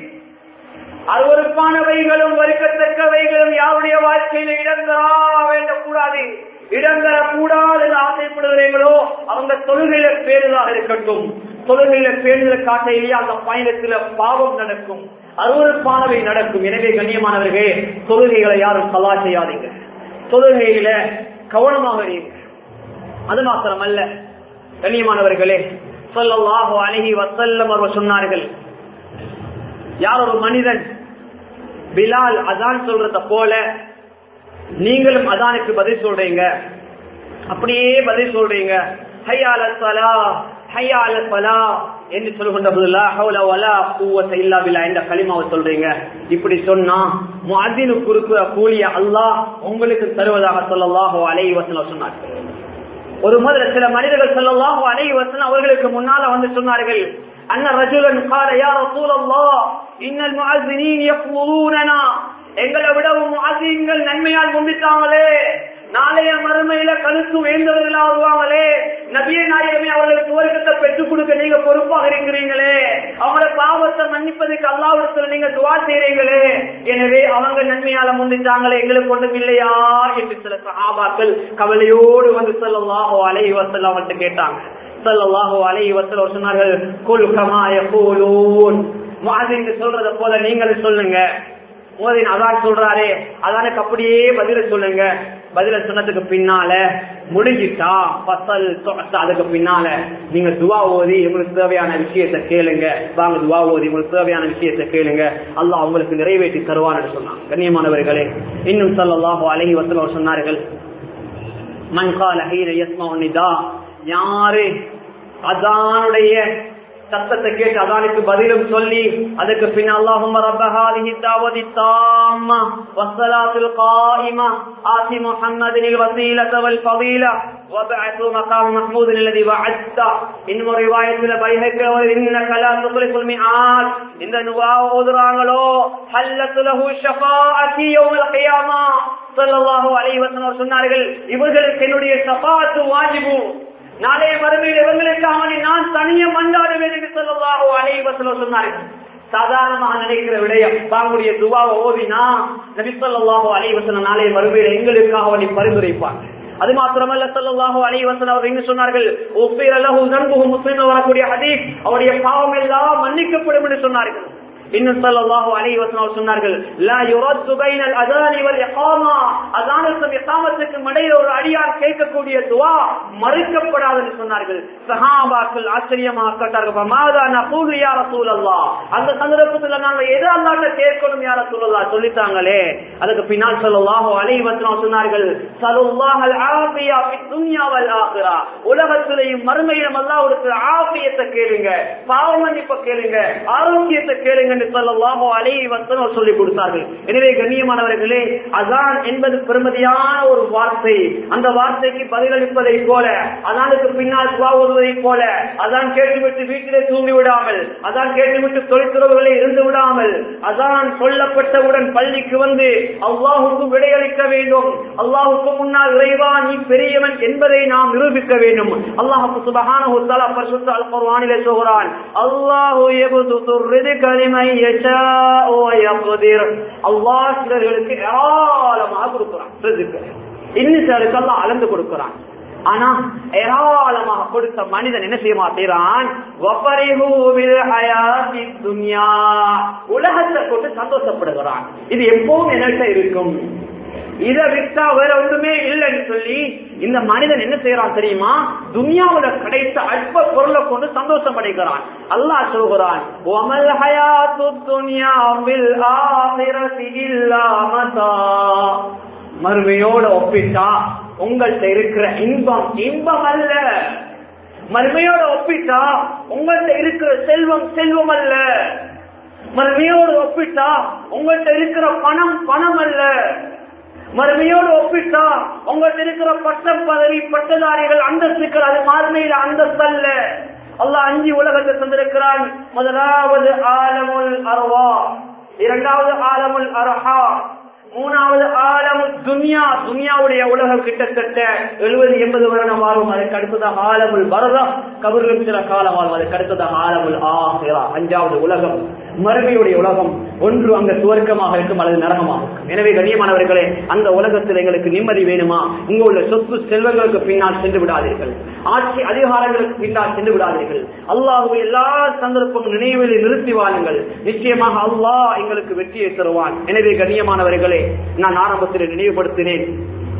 அருவருப்பானவைகளும் வறுக்கத்தக்கவைகளும் யாருடைய வாழ்க்கையில இடந்தரா வேண்டக்கூடாது இடந்தர கூடாது ஆசைப்படுகிறீங்களோ அவங்க தொழுகையில பேருதாக இருக்கட்டும் தொழுகையில பேருதல் காட்டையிலேயே அந்த பயணத்துல பாவம் நடக்கும் அருவருப்பானவை நடக்கும் எனவே கண்ணியமானவர்களே தொழுகைகளை யாரும் கலா செய்யாதீங்க தொழுகையில கவனமாக இருங்க அது மாத்திரமல்ல கண்ணியமானவர்களே சொல்லல்லாஹு அழகி வசல்லம் அவர் சொன்னார்கள் யார் ஒரு மனிதன் பிலால் அதான் சொல்றத போல நீங்களும் அதானுக்கு பதில் சொல்றீங்க அப்படியே பதில் சொல்றீங்க ஹையால சலா ஹையால பலா என்று சொல்கின்ற என்ற களிமாவை சொல்றீங்க இப்படி சொன்னா முஅத்தினு குறுக்கு கூலிய அல்லாஹ் உங்களுக்கு தருவதாக சொல்லல்லாஹோ அலை வசனம் சொன்னார் ஒரு முதல்ல சில மனிதர்கள் சொல்லல்லாஹோ அலை வசனம் அவர்களுக்கு முன்னால வந்து சொன்னார்கள் அன்ன ரஜுலன் கால யார் ரசூலல்லா இன்னல் முஅஸ்ஸினீன் யஃபுரூனனா எங்களை விடவும் முஅஸ்ஸின்கள் நன்மையால் முந்திட்டாங்களே நாளைய மறுமையில கழுத்து வேந்தவர்களா வருவாங்களே நபிய நாயகமே அவர்களுக்கு துவர்க்கத்தை பெற்றுக் கொடுக்க நீங்க பொறுப்பாக இருக்கிறீங்களே அவங்களோட பாவத்தை மன்னிப்பதற்கு அல்லாவிடத்துல நீங்க துவா செய்றீங்களே எனவே அவங்க நன்மையால முந்திட்டாங்களே எங்களுக்கு ஒன்றும் இல்லையா என்று சில சஹாபாக்கள் கவலையோடு வந்து சொல்லலாஹோ அலை வசல்ல அவன்கிட்ட கேட்டாங்க சல்லாஹோ அலை வசல சொன்னார்கள் குல் கமாய கூலூன் சொல்றத போல நீங்களும் சொல்லுங்க மோதின் அதான் சொல்றாரே அதானுக்கு அப்படியே பதில சொல்லுங்க பதில சொன்னதுக்கு பின்னால முடிஞ்சிட்டா பசல் அதுக்கு பின்னால நீங்க துவா ஓதி உங்களுக்கு தேவையான விஷயத்தை கேளுங்க வாங்க துவா ஓதி உங்களுக்கு தேவையான விஷயத்தை கேளுங்க அல்லாஹ் உங்களுக்கு நிறைவேற்றி தருவான்னு சொன்னாங்க கண்ணியமானவர்களே இன்னும் சொல்லலாஹோ அழகி வசலம் சொன்னார்கள் மண்கால ஹீர யஸ்மா நிதா யாரு அதானுடைய சத்தத்தை கேட்டு அதானுக்கு பதிலும் சொல்லி அதுக்கு பின் அல்லாஹும் ரப்பஹாலிஹி தாவதி தாம்மா வஸ்ஸலாத்துல் காயிமா ஆதி முஹம்மதின் வஸீலத வல் ஃபதீலா وبعث مقام محمود الذي وعدت إن رواية البيهقي إنك لا تخلف الميعاد இந்த துஆ ஓதுறாங்களோ ஹல்லத் லஹு ஷஃபாஅத்தி யௌமல் கியாமா ஸல்லல்லாஹு அலைஹி வஸல்லம் சொன்னார்கள் இவர்களுக்கு என்னுடைய ஷஃபாஅத்து வாஜிபு நாளைய மறுமையில் இவங்களுக்காக நான் தனிய மண்டாடுவேன் என்று சொல்லலாகோ அனைவசலம் சொன்னார்கள் சாதாரணமாக நினைக்கிற விடயம் தாங்களுடைய துவாவை ஓதினா நபிசல்லாஹோ அலைவசனம் நாளைய மறுமையில் எங்களுக்காக அவனை பரிந்துரைப்பாங்க அது மாத்திரமல்ல சொல்லலாஹோ அலைவசன் அவர் என்ன சொன்னார்கள் ஒப்பீர் அல்லாஹூ நண்புகு முஸ்லீம் வரக்கூடிய ஹதீஸ் அவருடைய பாவம் எல்லாம் மன்னிக்கப்படும் என்று சொன்னார்கள் இன்னும் ஸல்லல்லாஹு அலைஹி வஸல்லம் சொன்னார்கள் லா யுரத்து பைனல் அதானி வல் இகாமா அதானுக்கும் இகாமத்துக்கும் இடையில ஒரு அடியார் கேட்கக்கூடிய துஆ மறுக்கப்படாதுன்னு சொன்னார்கள் சஹாபாக்கள் ஆச்சரியமாக கேட்டார்கள் மாதா நகூலு யா ரசூலல்லாஹ் அந்த சந்தர்ப்பத்துல நாங்க எது அல்லாஹ்ட்ட கேட்கணும் யா ரசூலல்லாஹ் சொல்லிட்டாங்களே அதுக்கு பின்னால் ஸல்லல்லாஹு அலைஹி வஸல்லம் சொன்னார்கள் ஸல்லல்லாஹல் ஆஃபியா ஃபித் துன்யா வல் ஆখিরা உலகத்திலேயும் மறுமையிலும் அல்லாஹ்வுக்கு ஆஃபியத்தை கேளுங்க பாவ மன்னிப்பை கேளுங்க ஆரோக்கியத்தை கேளுங்க என்று சொல்லலாமோ அலையை வசனம் சொல்லி கொடுத்தார்கள் எனவே கண்ணியமானவர்களே அதான் என்பது பெருமதியான ஒரு வார்த்தை அந்த வார்த்தைக்கு பதிலளிப்பதை போல அதானுக்கு பின்னால் சுவாவுவதை போல அதான் கேட்டுவிட்டு வீட்டிலே தூங்கி விடாமல் அதான் கேட்டுவிட்டு தொழிற்துறவுகளை இருந்து விடாமல் அதான் சொல்லப்பட்டவுடன் பள்ளிக்கு வந்து அல்லாஹுக்கு விடையளிக்க வேண்டும் அல்லாஹுக்கு முன்னால் இறைவா நீ பெரியவன் என்பதை நாம் நிரூபிக்க வேண்டும் அல்லாஹு சுபஹானஹு தஆலா பரிசுத்த அல் குர்ஆனிலே சொல்கிறான் அல்லாஹு யபதுது ரிஸ்க லிமன் யஷாஉ வ யக்திர் அல்லாஹ் சிலர்களுக்கு ஏராளமாக கொடுக்கிறான் ரிஸ்க் இன்னும் சிலருக்கு அல்லாஹ் அளந்து கொடுக்கிறான் ஆனா ஏராளமாக கொடுத்த மனிதன் என்ன செய்ய மாட்டேறான் உலகத்தை கொண்டு சந்தோஷப்படுகிறான் இது எப்பவும் என்னட்ட இருக்கும் இதை விட்டா வேற ஒன்றுமே இல்லைன்னு சொல்லி இந்த மனிதன் என்ன செய்யறான் தெரியுமா துனியாவுல கிடைத்த அற்ப பொருளை கொண்டு சந்தோஷம் அடைகிறான் அல்லாஹ் சொல்கிறான் ஒமல் ஹயாத்து துனியாவில் ஆகிரதி இல்லாமதா மறுமையோட ஒப்பிட்டா உங்கள்கிட்ட இருக்கிற இன்பம் இன்பம் அல்ல மறுமையோட ஒப்பிட்டா உங்கள்கிட்ட இருக்கிற செல்வம் செல்வம் அல்ல மறுமையோடு ஒப்பிட்டா உங்கள்கிட்ட இருக்கிற பணம் பணம் அல்ல மறுமையோடு ஒப்பிட்டா உங்கள்கிட்ட இருக்கிற பட்டம் பதவி பட்டதாரிகள் அந்தஸ்துக்கள் அது மறுமையில் அந்தஸ்தல்ல அல்லாஹ் அஞ்சு உலகத்தை தந்திருக்கிறான் முதலாவது ஆலமுல் அருவா இரண்டாவது ஆலமுல் அரஹா மூணாவது ஆலம் துனியா துனியாவுடைய உலகம் கிட்டத்தட்ட எழுபது எண்பது வருடம் வாழும் அதுக்கு அடுத்ததாக ஆலமுல் வரதம் கபர்களுக்கு சில காலம் வாழும் அதுக்கு அடுத்ததாக ஆலமுல் ஆஹிரா அஞ்சாவது உலகம் மறுமையுடைய உலகம் ஒன்று அங்க சுவர்க்கமாக இருக்கும் அல்லது நரகமாக இருக்கும் எனவே கண்ணியமானவர்களே அந்த உலகத்தில் எங்களுக்கு நிம்மதி வேணுமா இங்க உள்ள சொத்து செல்வங்களுக்கு பின்னால் சென்று விடாதீர்கள் ஆட்சி அதிகாரங்களுக்கு பின்னால் சென்று விடாதீர்கள் அல்லாஹு எல்லா சந்தர்ப்பமும் நினைவில் நிறுத்தி வாழுங்கள் நிச்சயமாக அல்லாஹ் எங்களுக்கு வெற்றியை தருவான் எனவே கண்ணியமானவர்களே நான் ஆரம்பத்தில் நினைவுபடுத்தினேன்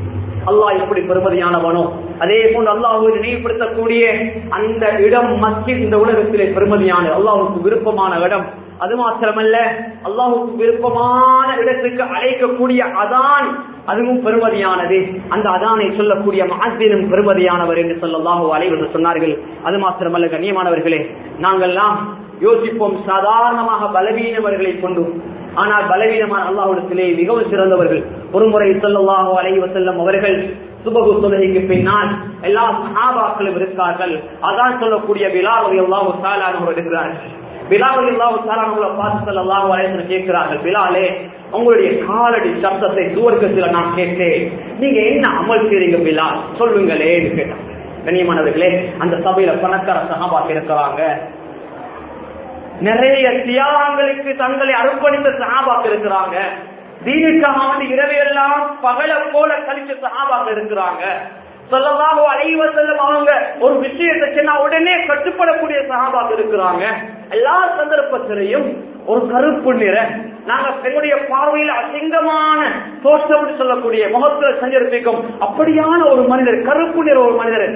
அல்லாஹ் எப்படி பெருமதியானவனோ அதே போன்று அல்லாஹுவை நினைவுபடுத்தக்கூடிய அந்த இடம் மஸ்ஜித் இந்த உலகத்திலே பெருமதியான அல்லாஹுக்கு விருப்பமான இடம் அது மாத்திரமல்ல அல்லாஹுக்கு விருப்பமான இடத்துக்கு அழைக்கக்கூடிய அதான் அதுவும் பெருமதியானது அந்த அதானை சொல்லக்கூடிய மாசிலும் பெருமதியானவர் என்று சொல்லல்லாஹு அலைவர்கள் சொன்னார்கள் அது மாத்திரமல்ல கண்ணியமானவர்களே நாங்கள்லாம் யோசிப்போம் சாதாரணமாக பலவீனவர்களை கொண்டு ஆனால் பலவீனமான அல்லாஹுடத்திலே மிகவும் சிறந்தவர்கள் ஒருமுறை சொல்லல்லாஹு அலைவ செல்லும் அவர்கள் சுபகு தொழுகைக்கு பின்னால் எல்லா சஹாபாக்களும் இருக்கார்கள் அதான் சொல்லக்கூடிய விழாவை எல்லாம் சாலானவர் இருக்கிறார்கள் பிலாவல் இல்லாஹு தாலானவங்களை பார்த்து சொல்லலாம் வரைந்து கேட்கிறார்கள் பிலாலே உங்களுடைய காலடி சப்தத்தை சுவர்க்கத்தில் நான் கேட்டேன் நீங்க என்ன அமல் செய்றீங்க பிலால் சொல்லுங்களேன்னு கேட்டாங்க கண்ணியமானவர்களே அந்த சபையில பணக்கார சகாபாக்க இருக்கிறாங்க நிறைய தியாகங்களுக்கு தங்களை அர்ப்பணித்த சகாபாக்க இருக்கிறாங்க தீனுக்காக வந்து இரவையெல்லாம் பகல போல கழிச்ச சகாபாக்க இருக்கிறாங்க சொல்லலாம் அலைவசல்லம் அவங்க ஒரு விஷயத்தை சொன்னா உடனே கட்டுப்படக்கூடிய சகாபாக இருக்கிறாங்க எல்லா சந்தர்ப்பத்திலையும் ஒரு கருப்பு நிற நாங்க பெண்ணுடைய பார்வையில் அசிங்கமான தோற்றம் சொல்லக்கூடிய முகத்துல சஞ்சரிப்பிக்கும் அப்படியான ஒரு மனிதர் கருப்பு நிற ஒரு மனிதர்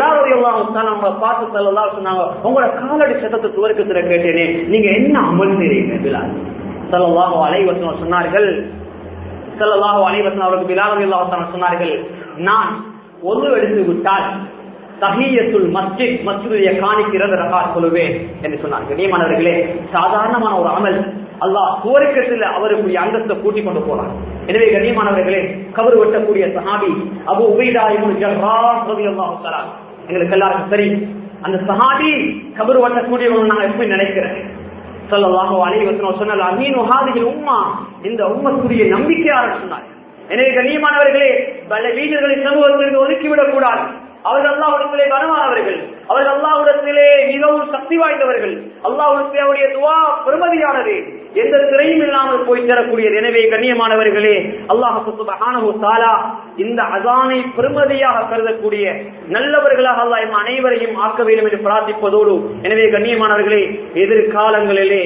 நம்மளை பார்த்து சொல்லலாம் சொன்னாங்க உங்களோட காலடி சத்தத்தை துவர்க்கத்துல கேட்டேனே நீங்க என்ன அமல் செய்றீங்க பிலால் சொல்லலாம் அலைவசம் சொன்னார்கள் சொல்லலாம் அலைவசம் அவருக்கு பிலால் சொன்னார்கள் நான் ஒன்று எடுத்து விட்டால் தஹியத்துல் மஸ்ஜித் மஸ்ஜிதுடைய காணிக்கிறது ரகா சொல்லுவேன் என்று சொன்னார் கண்ணியமானவர்களே சாதாரணமான ஒரு அமல் அல்லாஹ் சுவர்க்கத்தில் அவருக்குரிய அந்தஸ்தை கூட்டிக் கொண்டு போறார் எனவே கண்ணியமானவர்களே கபர் வெட்டக்கூடிய சஹாபி அபு உபைதா இப்னு ஜர்ராஹ் ரலியல்லாஹு தஆலா எங்களுக்கு எல்லாருக்கும் சரி அந்த சஹாபி கபர் வெட்டக்கூடியவங்க நான் எப்படி நினைக்கிறேன் சொல்லலாக அலைவசனம் சொன்னால் அமீன் ஹாதிகள் உம்மா இந்த உம்மத்துடைய நம்பிக்கையாளர் சொன்னார் எனவே கண்ணியமானவர்களே பல வீரர்களை சமூகத்திலிருந்து ஒதுக்கிவிடக் கூடாது அவர்கள் அல்லாஹிடத்திலே கனமானவர்கள் அவர்கள் அல்லாஹிடத்திலே மிகவும் சக்தி வாய்ந்தவர்கள் அல்லாஹிடத்திலே அவருடைய துவா பெருமதியானது எந்த திரையும் இல்லாமல் போய் தரக்கூடியது எனவே கண்ணியமானவர்களே அல்லாஹு தாலா இந்த அதானை பெருமதியாக கருதக்கூடிய நல்லவர்களாக அல்லாஹ் எம் அனைவரையும் ஆக்க வேண்டும் என்று பிரார்த்திப்பதோடு எனவே கண்ணியமானவர்களே எதிர்காலங்களிலே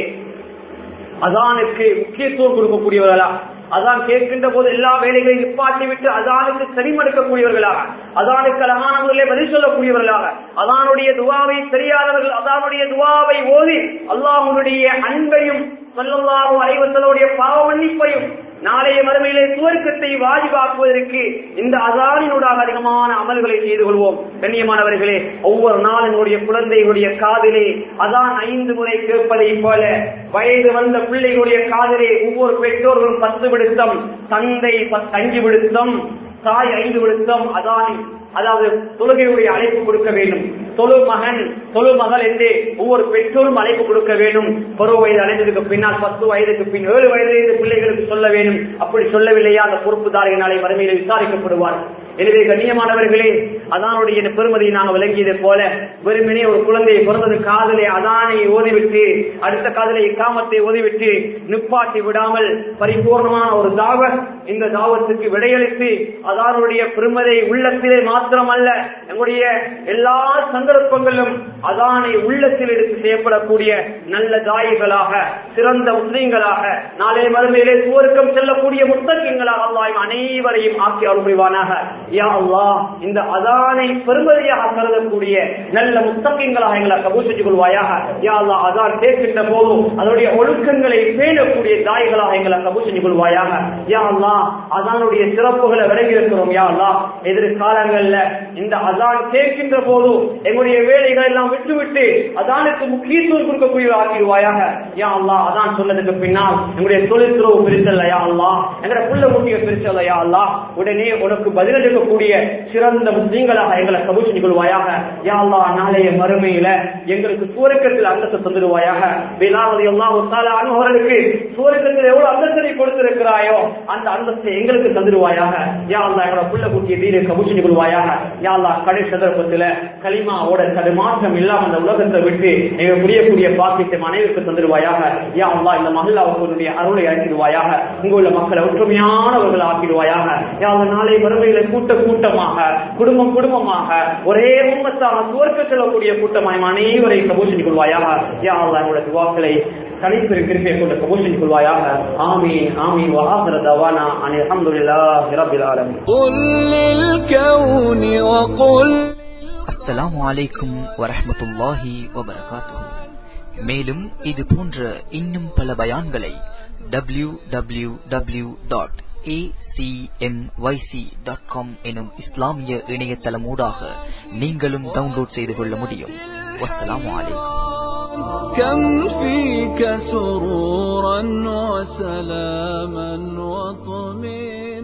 அதானுக்கு முக்கியத்துவம் கொடுக்கக்கூடியவர்களா அதான் கேட்கின்ற போது எல்லா வேலைகளையும் நிப்பாட்டி விட்டு அதானுக்கு செறிமடுக்கக்கூடியவர்களாக அதானுக்கு அழகான முறையிலே பதில் சொல்லக்கூடியவர்களாக அதானுடைய துவாவை தெரியாதவர்கள் அதானுடைய துவாவை ஓதி அல்லாஹனுடைய அன்பையும் சொல்லல்லாஹும் அனைவர்களுடைய பாவ மன்னிப்பையும் நாளைய மறுமையிலே சுவர்க்கத்தை வாஜிபாக்குவதற்கு இந்த அதானினூடாக அதிகமான அமல்களை செய்து கொள்வோம் கண்ணியமானவர்களே ஒவ்வொரு நாள் என்னுடைய குழந்தைகளுடைய காதிலே அதான் ஐந்து முறை கேட்பதை போல வயது வந்த பிள்ளைகளுடைய காதிலே ஒவ்வொரு பெற்றோர்களும் பத்து விடுத்தம் தந்தை அஞ்சு விடுத்தம் தாய் ஐந்து விடுத்தம் அதானி அதாவது தொழுகையுடைய அழைப்பு கொடுக்க வேண்டும் தொழு மகன் தொழு மகள் என்று ஒவ்வொரு பெற்றோரும் அழைப்பு கொடுக்க வேண்டும் பருவ வயது அடைந்ததுக்கு பின்னால் பத்து வயதுக்கு பின் ஏழு வயதிலிருந்து பிள்ளைகளுக்கு சொல்ல வேண்டும் அப்படி சொல்லவில்லையா அந்த பொறுப்புதாரிகள் நாளை வறுமையில விசாரிக்கப்படுவார் எனவே கண்ணியமானவர்களே அதானுடைய பெருமதியை நாங்கள் விளங்கியது போல வெறுமனே ஒரு குழந்தையை பிறந்தது காதலை அதானை ஓதிவிட்டு அடுத்த காதலை காமத்தை ஓதிவிட்டு நிப்பாட்டி விடாமல் பரிபூர்ணமான ஒரு தாவத் இந்த தாவத்துக்கு விடையளித்து அதானுடைய பெருமதை உள்ளத்திலே மாத்திரமல்ல நம்முடைய எல்லா சந்தர்ப்பங்களிலும் அதானை உள்ளத்தில் எடுத்து செய்யப்படக்கூடிய நல்ல தாயிகளாக சிறந்த முஸ்லீம்களாக நாளை மறுமையிலே சுவர்க்கம் செல்லக்கூடிய முத்தக்கிங்களாக அல்லாஹ் அனைவரையும் ஆக்கி அருள்வானாக யா அல்லாஹ் இந்த அதானை பெருமதியாக கருதக்கூடிய நல்ல முத்தக்கிங்களாக எங்களை கபூல் செஞ்சு கொள்வாயாக யா அல்லாஹ் அதான் கேட்கின்ற போதும் அதனுடைய ஒழுக்கங்களை பேணக்கூடிய தாய்களாக எங்களை கபூல் செஞ்சு கொள்வாயாக யா அல்லாஹ் அதானுடைய சிறப்புகளை விளங்கி இருக்கிறோம் யா அல்லாஹ் எதிர்காலங்கள்ல இந்த அதான் கேட்கின்ற போதும் எங்களுடைய வேலைகள் எல்லாம் விட்டுவிட்டு அதானுக்கு முக்கியத்துவம் கொடுக்கக்கூடிய ஆக்கிடுவாயாக யா அல்லாஹ் அதான் சொன்னதுக்கு பின்னால் எங்களுடைய தொழில்துறவு பிரித்தல்ல யா அல்லாஹ் எங்களுடைய புள்ள முக்கிய பிரித்தல்ல யா அல்லாஹ் உடனே உனக்கு பதிலளிக்கக்கூடிய சிறந்த முஸ்லீம்களாக எங்களை கபூல் செஞ்சு கொள்வாயாக யா அல்லாஹ் நாளைய மறுமையில எங்களுக்கு சுவர்க்கத்தில் அந்தஸ்து தந்துடுவாயாக வேளாவதி எல்லாம் அனுபவர்களுக்கு சுவர்க்கத்தில் எவ்வளவு அந்தஸ்தை கொடுத்திருக்கிறாயோ அந்த அந்தஸ்தை எங்களுக்கு தந்துடுவாயாக யா அல்லாஹ் எங்களோட புள்ள குட்டிய தீரை கபூல் செஞ்சு கொள்வாயாக யா அல்லாஹ் கடை சந்தர்ப்பத்துல களிமாவோட தடுமாற்றம் இல்லாம அந்த உலகத்தை விட்டு எங்க புரியக்கூடிய பாக்கியத்தை மனைவிக்கு தந்துடுவாயாக யா அல்லாஹ் இந்த மகிழாவுடைய அருளை அழைத்திடுவாயாக இங்க உள்ள மக்களை ஒற்றுமையானவர்கள் ஆக்கிடுவாயாக யா அல்லாஹ் நாளை வறுமையில கூட்ட கூட்டமாக குடும்பம் குடும்பமாக ஒரே உண்மத்தாக சுவர்க்க செல்லக்கூடிய கூட்டமாய் அனைவரை கபூல் செஞ்சு கொள்வாயாக யா அல்லாஹ் எங்களுடைய துவாக்களை தனிப்பெரும் கிருப்பை கொண்டு கபூல் செஞ்சு கொள்வாயாக ஆமீன் ஆமீன் வஹாசர தவானா அனில் அல்ஹம்துலில்லாஹி ரப்பில் ஆலமீன் قل الكون وقل அஸ்ஸலாமு அலைக்கும் வரஹ்மத்துல்லாஹி வபரகாத்துஹு மேலும் இது போன்ற இன்னும் பல பயான்களை W W W dot dot com எனும் இஸ்லாமிய இணையதளமூடாக நீங்களும் டவுன்லோட் செய்து கொள்ள முடியும் வஸ்ஸலாமு அலைக்கும் كم فيك سرورا وسلاما وطمئنا